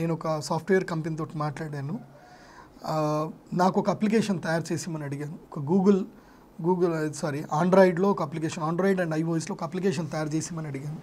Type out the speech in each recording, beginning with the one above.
నేను ఒక software company తోటి మాట్లాడాను ఆ, నాకు ఒక అప్లికేషన్ తయారు చేసిమని అడిగాను ఒక గూగుల్ గూగుల్ సారీ ఆండ్రాయిడ్లో ఒక అప్లికేషన్ ఆండ్రాయిడ్ అండ్ ఐఓఎస్లో ఒక అప్లికేషన్ తయారు చేసిమని అడిగాను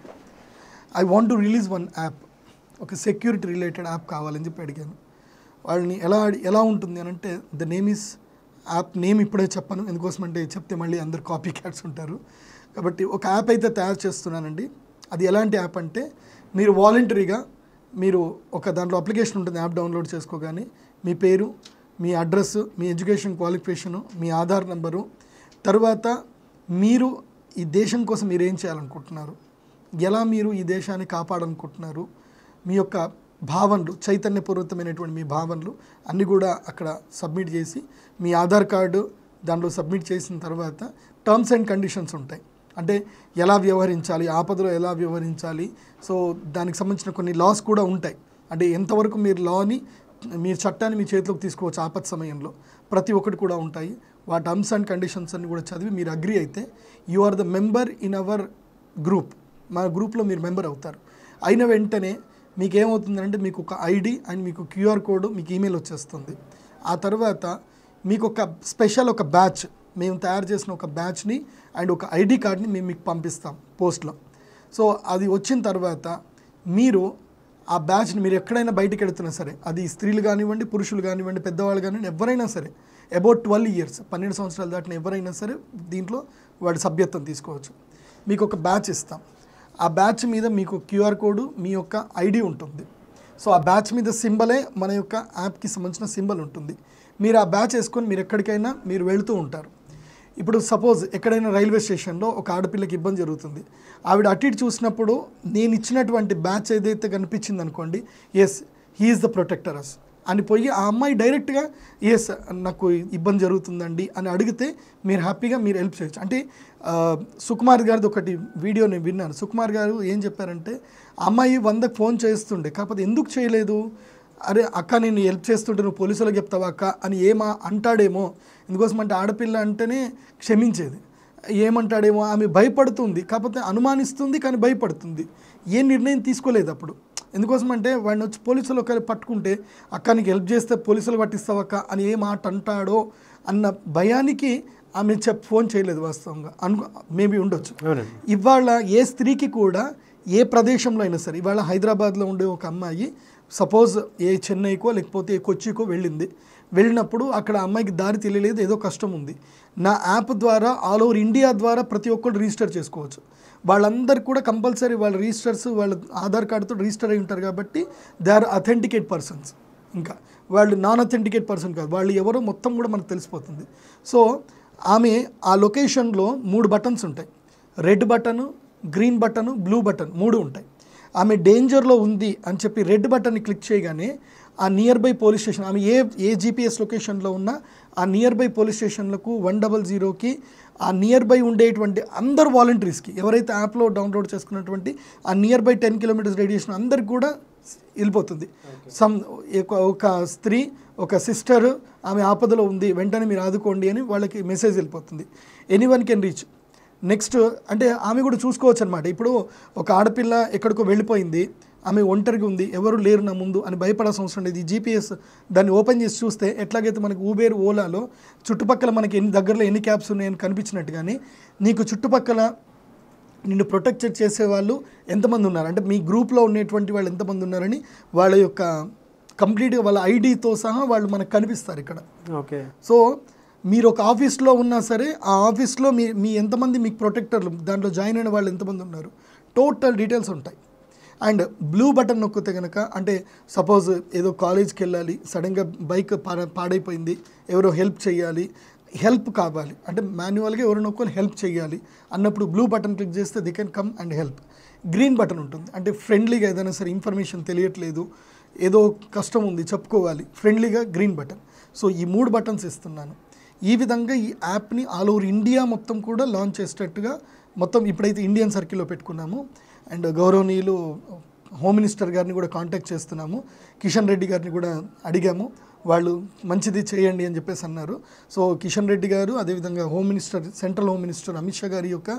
I want to release one app ఒక సెక్యూరిటీ రిలేటెడ్ యాప్ కావాలని చెప్పి అడిగాను వాళ్ళని ఎలా అడి- ఎలా ఉంటుంది అని అంటే the name is app name ఇప్పుడే చెప్పను ఎందుకోసమంటే చెప్తే మళ్ళీ అందరు కాపీ క్యాట్స్ ఉంటారు కాబట్టి ఒక యాప్ అయితే తయారు చేస్తున్నానండి అది ఎలాంటి యాప్ అంటే మీరు వాలంటరీగా మీరు ఒక దాంట్లో అప్లికేషన్ ఉంటుంది యాప్ డౌన్లోడ్ చేసుకోగానే మీ పేరు మీ అడ్రస్ మీ ఎడ్యుకేషన్ క్వాలిఫికేషను మీ ఆధార్ నెంబరు తర్వాత మీరు ఈ దేశం కోసం మీరు ఏం చేయాలనుకుంటున్నారు ఎలా మీరు ఈ దేశాన్ని కాపాడాలనుకుంటున్నారు మీ యొక్క భావనలు చైతన్యపూర్వకమైనటువంటి మీ భావనలు అన్నీ కూడా అక్కడ సబ్మిట్ చేసి మీ ఆధార్ కార్డు దాంట్లో సబ్మిట్ చేసిన తర్వాత టర్మ్స్ అండ్ కండిషన్స్ ఉంటాయి అంటే ఎలా వ్యవహరించాలి ఆపదలో ఎలా వ్యవహరించాలి సో దానికి సంబంధించిన కొన్ని లాస్ కూడా ఉంటాయి అంటే ఎంతవరకు మీరు లాని మీరు చట్టాన్ని మీ చేతిలోకి తీసుకోవచ్చు ఆపద సమయంలో ప్రతి ఒక్కటి కూడా ఉంటాయి వాటి టర్మ్స్ అండ్ కండిషన్స్ అన్ని కూడా చదివి మీరు అగ్రి అయితే you are the member in our group మా గ్రూప్లో మీరు మెంబర్ అవుతారు అయిన వెంటనే మీకు ఏమవుతుందంటే మీకు ఒక ఐడి అండ్ మీకు క్యూఆర్ కోడ్ మీకు ఈమెయిల్ వచ్చేస్తుంది ఆ తర్వాత మీకు ఒక స్పెషల్ ఒక బ్యాచ్ మేము తయారు చేసిన ఒక బ్యాచ్ని అండ్ ఒక ఐడి కార్డ్ని మేము మీకు పంపిస్తాం పోస్ట్లో సో అది వచ్చిన తర్వాత మీరు ఆ బ్యాచ్ని మీరు ఎక్కడైనా బయటికి వెళుతున్నా సరే అది స్త్రీలు కానివ్వండి పురుషులు కానివ్వండి పెద్దవాళ్ళు కానివ్వండి ఎవరైనా సరే అబౌట్ ట్వెల్వ్ ఇయర్స్ పన్నెండు సంవత్సరాలు దాటిన ఎవరైనా సరే దీంట్లో వాడి సభ్యత్వం తీసుకోవచ్చు మీకు ఒక బ్యాచ్ ఇస్తాం ఆ బ్యాచ్ మీద మీకు క్యూఆర్ కోడ్ మీ యొక్క ఐడి ఉంటుంది సో ఆ బ్యాచ్ మీద సింబలే మన యొక్క యాప్కి సంబంధించిన సింబల్ ఉంటుంది మీరు ఆ బ్యాచ్ వేసుకొని మీరు ఎక్కడికైనా మీరు వెళుతూ ఉంటారు ఇప్పుడు సపోజ్ ఎక్కడైనా రైల్వే స్టేషన్లో ఒక ఆడపిల్లకి ఇబ్బంది జరుగుతుంది ఆవిడ అటు ఇటు చూసినప్పుడు నేను ఇచ్చినటువంటి బ్యాచ్ ఏదైతే కనిపించింది అనుకోండి yes he is the protector us అని పోయి ఆ అమ్మాయి డైరెక్ట్గా ఎస్ నాకు ఇబ్బంది జరుగుతుందండి అని అడిగితే మీరు హ్యాపీగా మీరు హెల్ప్ చేయొచ్చు అంటే ఆ, సుకుమార్ గారిది ఒకటి వీడియో నేను విన్నాను సుకుమార్ గారు ఏం చెప్పారంటే ఆ అమ్మాయి వందకు ఫోన్ చేస్తుండే కాకపోతే ఎందుకు చేయలేదు అరే అక్క నేను హెల్ప్ చేస్తుంటే నువ్వు పోలీసులకు చెప్తావా అక్క అని ఏమా అంటాడేమో ఎందుకోసం అంటే ఆడపిల్ల అంటేనే క్షమించేది ఏమంటాడేమో ఆమె భయపడుతుంది కాకపోతే అనుమానిస్తుంది కానీ భయపడుతుంది ఏ నిర్ణయం తీసుకోలేదు అప్పుడు ఎందుకోసం అంటే వాడిని వచ్చి పోలీసులు ఒకవేళ పట్టుకుంటే అక్క నీకు హెల్ప్ చేస్తే పోలీసులు పట్టిస్తావక్క అని ఏ మాట అంటాడో అన్న భయానికి ఆమె చెప్ ఫోన్ చేయలేదు వాస్తవంగా అను మేబీ ఉండొచ్చు అవునండి ఇవాళ ఏ స్త్రీకి కూడా ఏ ప్రదేశంలో అయినా సరే ఇవాళ హైదరాబాద్లో ఉండే ఒక అమ్మాయి సపోజ్ ఏ చెన్నైకో లేకపోతే ఏ కొచ్చికో వెళ్ళింది వెళ్ళినప్పుడు అక్కడ ఆ అమ్మాయికి దారి తెలియలేదు ఏదో కష్టం ఉంది నా యాప్ ద్వారా ఆల్ ఓవర్ ఇండియా ద్వారా ప్రతి ఒక్కరు రిజిస్టర్ చేసుకోవచ్చు వాళ్ళందరూ కూడా కంపల్సరీ వాళ్ళ రిజిస్టర్స్ వాళ్ళ ఆధార్ కార్డుతో రిజిస్టర్ అయి ఉంటారు కాబట్టి దే ఆర్ అథెంటికేట్ పర్సన్స్ ఇంకా వాళ్ళు నాన్ అథెంటికేట్ పర్సన్ కాదు వాళ్ళు ఎవరో మొత్తం కూడా మనకు తెలిసిపోతుంది సో ఆమె ఆ లొకేషన్లో మూడు బటన్స్ ఉంటాయి red button green button blue button మూడు ఉంటాయి ఆమె డేంజర్లో ఉంది అని చెప్పి రెడ్ బటన్ని క్లిక్ చేయగానే ఆ నియర్ బై పోలీస్ స్టేషన్ ఆమె ఏ ఏ జీపీఎస్ లొకేషన్లో ఉన్నా ఆ నియర్ బై పోలీస్ స్టేషన్లకు వన్ డబల్ జీరోకి ఆ నియర్ బై ఉండేటువంటి అందరు వాలంటీర్స్కి ఎవరైతే యాప్లో డౌన్లోడ్ చేసుకున్నటువంటి ఆ nearby ten kilometres radiation అందరికి కూడా వెళ్ళిపోతుంది సమ్ ఒక- ఒక స్త్రీ ఒక సిస్టర్ ఆమె ఆపదలో ఉంది వెంటనే మీరు ఆదుకోండి అని వాళ్ళకి మెసేజ్ వెళ్ళిపోతుంది anyone can reach next అంటే ఆమె కూడా చూసుకోవచ్చు అనమాట ఇప్పుడు ఒక ఆడపిల్ల ఎక్కడికో వెళ్ళిపోయింది ఆమె ఒంటరిగా ఉంది ఎవరు లేరు నా ముందు అని భయపడాల్సిన అవసరం లేదు ఈ జీపీఎస్ దాన్ని ఓపెన్ చేసి చూస్తే ఎట్లాగైతే మనకి ఊబేర్ ఓలాలో చుట్టుపక్కల మనకి ఎన్ని దగ్గరలో ఎన్ని క్యాబ్స్ ఉన్నాయని కనిపించినట్టు కానీ నీకు చుట్టుపక్కల నిన్ను ప్రొటెక్ట్ చేసే వాళ్ళు ఎంతమంది ఉన్నారు అంటే మీ గ్రూప్లో ఉండేటువంటి వాళ్ళు ఎంతమంది ఉన్నారని వాళ్ళ యొక్క కంప్లీట్గా వాళ్ళ ఐడితో సహా వాళ్ళు మనకు కనిపిస్తారు ఇక్కడ ఓకే సో మీరు ఒక ఆఫీస్లో ఉన్నా సరే ఆ ఆఫీస్లో మీ మీ ఎంతమంది మీకు ప్రొటెక్టర్లు దాంట్లో జాయిన్ అయిన వాళ్ళు ఎంతమంది ఉన్నారు టోటల్ డీటెయిల్స్ ఉంటాయి అండ్ బ్లూ బటన్ నొక్కితే కనుక అంటే సపోజ్ ఏదో కాలేజ్కి వెళ్ళాలి సడన్గా బైక్ పాడ పాడైపోయింది ఎవరో హెల్ప్ చేయాలి హెల్ప్ కావాలి అంటే మాన్యువల్గా ఎవరు నొక్కొని హెల్ప్ చేయాలి అన్నప్పుడు బ్లూ బటన్ క్లిక్ చేస్తే they can come and help green button ఉంటుంది అంటే ఫ్రెండ్లీగా ఏదైనా సరే ఇన్ఫర్మేషన్ తెలియట్లేదు ఏదో కష్టం ఉంది చెప్పుకోవాలి ఫ్రెండ్లీగా గ్రీన్ బటన్ సో ఈ మూడు బటన్స్ ఇస్తున్నాను ఈ విధంగా ఈ యాప్ని ఆల్ ఓవర్ ఇండియా మొత్తం కూడా లాంచ్ చేసేటట్టుగా మొత్తం ఇప్పుడైతే ఇండియన్ సర్కిల్లో పెట్టుకున్నాము అండ్ గౌరవనీయులు హోమ్ మినిస్టర్ గారిని కూడా కాంటాక్ట్ చేస్తున్నాము కిషన్ రెడ్డి గారిని కూడా అడిగాము వాళ్ళు మంచిది చేయండి అని చెప్పేసి అన్నారు సో కిషన్ రెడ్డి గారు అదేవిధంగా home minister central home minister Amit Shah గారి యొక్క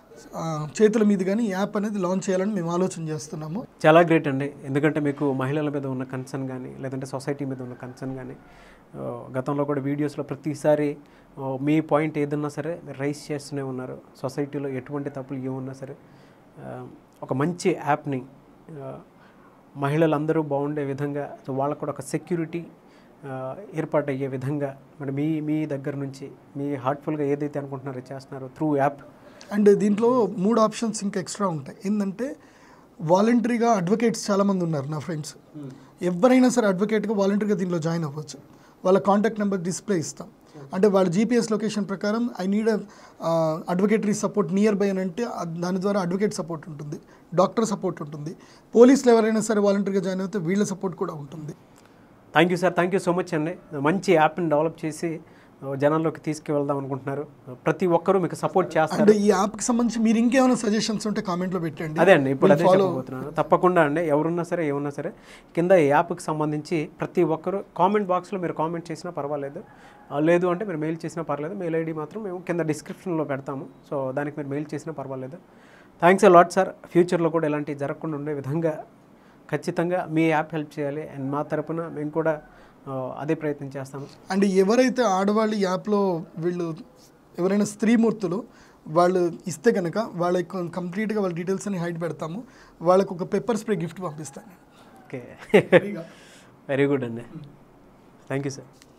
ఆ, చేతుల మీద కానీ యాప్ అనేది లాంచ్ చేయాలని మేము ఆలోచన చేస్తున్నాము చాలా గ్రేట్ అండి ఎందుకంటే మీకు మహిళల మీద ఉన్న కన్సర్న్ కానీ లేదంటే సొసైటీ మీద ఉన్న కన్సర్న్ కానీ ఆ, గతంలో కూడా వీడియోస్లో ప్రతిసారి ఆ, మీ పాయింట్ ఏదన్నా సరే మీరు రైస్ చేస్తూనే ఉన్నారు సొసైటీలో ఎటువంటి తప్పులు ఏమున్నా సరే ఆ, ఒక మంచి యాప్ని ఆ, మహిళలందరూ బాగుండే విధంగా సో వాళ్ళకు కూడా ఒక సెక్యూరిటీ ఏర్పాటు అయ్యే విధంగా మరి మీ మీ దగ్గర నుంచి మీ హార్ట్ఫుల్గా ఏదైతే అనుకుంటున్నారో చేస్తున్నారో త్రూ యాప్ అండ్ దీంట్లో మూడు ఆప్షన్స్ ఇంకా ఎక్స్ట్రా ఉంటాయి ఏంటంటే వాలంటరీగా అడ్వకేట్స్ చాలామంది ఉన్నారు నా ఫ్రెండ్స్ ఎవరైనా సరే అడ్వకేట్గా వాలంటరీగా దీనిలో జాయిన్ అవ్వచ్చు వాళ్ళ కాంటాక్ట్ నెంబర్ డిస్ప్లే ఇస్తాం అంటే వాళ్ళ జీపీఎస్ లొకేషన్ ప్రకారం I need advocatory support nearby అని అంటే అద్- దాని ద్వారా అడ్వకేట్ సపోర్ట్ ఉంటుంది డాక్టర్ సపోర్ట్ ఉంటుంది పోలీసులు ఎవరైనా సరే వాలంటరీగా జాయిన్ అయితే వీళ్ళ సపోర్ట్ కూడా ఉంటుంది thank you sir thank you so much అండి మంచి యాప్ని డెవలప్ చేసి ఆ, జనాల్లోకి తీసుకువెళ్దాం అనుకుంటున్నారు ప్రతి ఒక్కరూ మీకు సపోర్ట్ చేస్తారు అంటే ఈ యాప్కి సంబంధించి మీరు ఇంకేమైనా సజెషన్స్ ఉంటే కామెంట్లో పెట్టండి అదే అండి ఇప్పుడు అదే follow- చెప్పబోతున్నాను తప్పకుండా అండి ఎవరున్నా సరే ఏమన్నా సరే కింద ఈ యాప్కి సంబంధించి ప్రతి ఒక్కరు కామెంట్ బాక్స్లో మీరు కామెంట్ చేసినా పర్వాలేదు ఆ, లేదు అంటే మీరు మెయిల్ చేసినా పర్లేదు మెయిల్ ఐడి మాత్రం మేము కింద డిస్క్రిప్షన్లో పెడతాము సో దానికి మీరు మెయిల్ చేసినా పర్వాలేదు థ్యాంక్స్ అ లాట్ సార్ ఫ్యూచర్లో కూడా ఇలాంటివి జరగకుండా ఉండే విధంగా ఖచ్చితంగా మీ యాప్ హెల్ప్ చేయాలి అండ్ మా తరపున మేము కూడా ఆ, అదే ప్రయత్నం చేస్తాము అండ్ ఎవరైతే ఆడవాళ్ళు ఈ యాప్లో వీళ్ళు ఎవరైనా స్త్రీమూర్తులు వాళ్ళు ఇస్తే కనుక వాళ్ళ కంప్లీట్గా వాళ్ళ డీటెయిల్స్ అని హైడ్ పెడతాము వాళ్ళకు ఒక పెప్పర్ స్ప్రే గిఫ్ట్ పంపిస్తాను ఓకే వెరీ గుడ్ అండి థ్యాంక్ యూ సార్